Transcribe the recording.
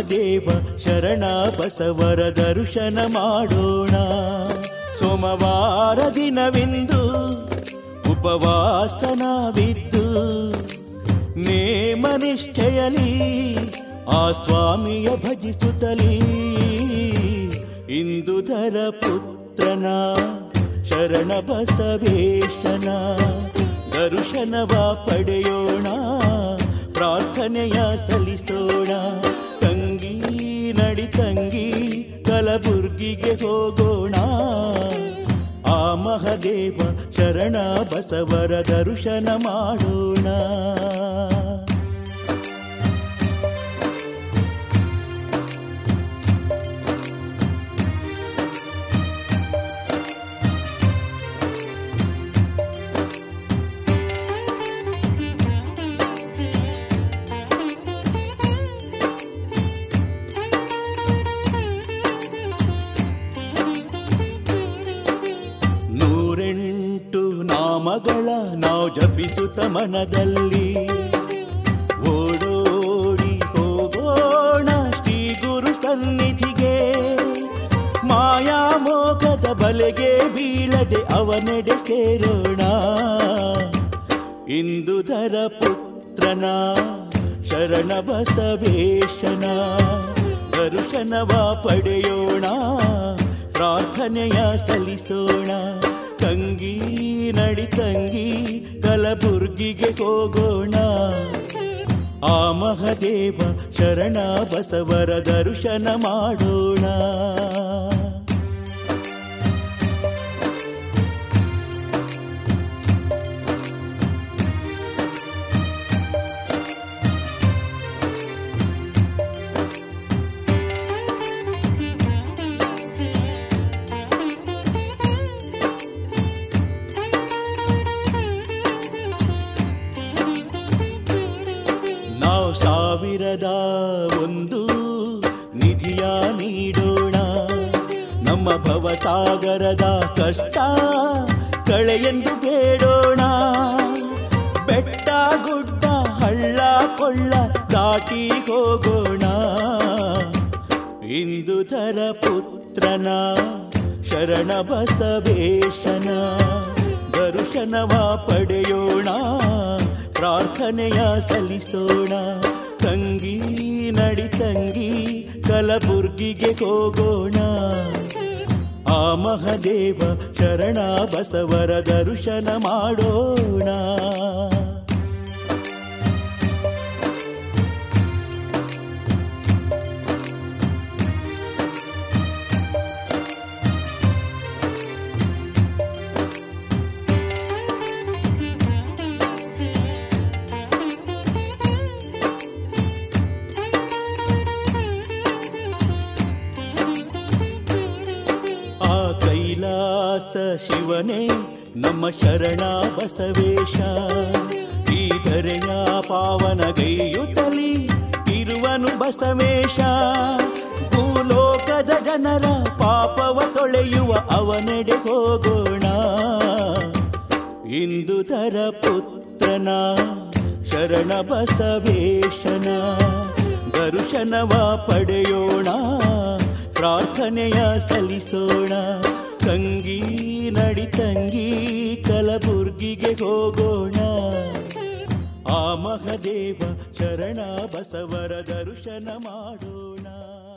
ಮಹದೇವ ಶರಣ ಬಸವರ ದರ್ಶನ ಮಾಡೋಣ ಸೋಮವಾರ ದಿನವಿಂದು ಉಪವಾಸನವಿದ್ದು ನೇಮನಿಷ್ಠೆಯಲಿ ಆ ಸ್ವಾಮಿಯ ಭಜಿಸುತ್ತಲೀ ಇಂದು ಧರ ಪುತ್ರನ ಶರಣ ಬಸವೇಶನ ದರ್ಶನವ ಪಡೆಯೋಣ ಪ್ರಾರ್ಥನೆಯ ಸಲ್ಲಿಸೋಣ ತಂಗಿ ನಡಿ ತಂಗಿ ಕಲಬುರ್ಗಿಗೆ ಹೋಗೋಣ ಆ ಮಹದೇವ ಶರಣ ಬಸವರ ದರ್ಶನ ಮಾಡೋಣ ನೂರೆಂಟು ನಾಮಗಳ ನಾವು ಜಪಿಸುತ್ತ ಮನದಲ್ಲಿ ಓಡೋಡಿ ಹೋಗೋಣ ಶ್ರೀ ಗುರು ಸನ್ನಿಧಿಗೆ ಮಾಯಾ ಮೋಗದ ಬಲೆಗೆ ಬೀಳದೆ ಅವನೆಡೆ ಸೇರೋಣ ಇಂದು ಧರ ಪುತ್ರನ ಶರಣ ಬಸವೇಶನ ದರ್ಶನವ ಪಡೆಯೋಣ ಪ್ರಾರ್ಥನೆಯ ಸಲ್ಲಿಸೋಣ ತಂಗಿ ನಡಿ ತಂಗಿ ಕಲಬುರ್ಗಿಗೆ ಹೋಗೋಣ ಆ ಮಹದೇವ ಶರಣ ಬಸವರ ದರ್ಶನ ಮಾಡೋಣ ನಾವು ಸಾವಿರದ ಒಂದು ನಿಧಿಯ ನೀಡೋಣ ನಮ್ಮ ಭವಸಾಗರದ ಕಷ್ಟ ಕಳೆಯೆಂದು ಬೇಡೋಣ ಬೆಟ್ಟ ಗುಡ್ಡ ಹಳ್ಳ ಕೊಳ್ಳ ದಾಟಿ ಹೋಗೋಣ ಇಂದು ಧರ ಪುತ್ರನ ಶರಣ ಬಸವೇಶನ ದರ್ಶನವ ಪಡೆಯೋಣ ಪ್ರಾರ್ಥನೆಯ ಸಲ್ಲಿಸೋಣ ತಂಗಿ ನಡಿ ತಂಗಿ ಕಲಬುರ್ಗಿಗೆ ಹೋಗೋಣ ಆ ಮಹದೇವ ಶರಣ ಬಸವರ ದರ್ಶನ ಮಾಡೋಣ ಆ ಕೈಲಾಸ ಶಿವನೇ ನಮ್ಮ ಶರಣ ಬಸವೇಶ ಈ ಧರೆಯ ಪಾವನಗೈಯುತ್ತಲಿ ಇರುವನು ಬಸವೇಶ ಭೂಲೋಕದ ಜನರ ಪಾಪವ ತೊಳೆಯುವ ಅವನೆಡೆ ಹೋಗೋಣ ಇಂದು ಧರ ಪುತ್ರನ ಶರಣ ಬಸವೇಶನ ದರ್ಶನವ ಪಡೆಯೋಣ ಪ್ರಾರ್ಥನೆಯ ಸಲ್ಲಿಸೋಣ ತಂಗಿ ನಡಿ ತಂಗಿ ಕಲಬುರ್ಗಿಗೆ ಹೋಗೋಣ ಆ ಮಹದೇವ ಶರಣ ಬಸವರ ದರ್ಶನ ಮಾಡೋಣ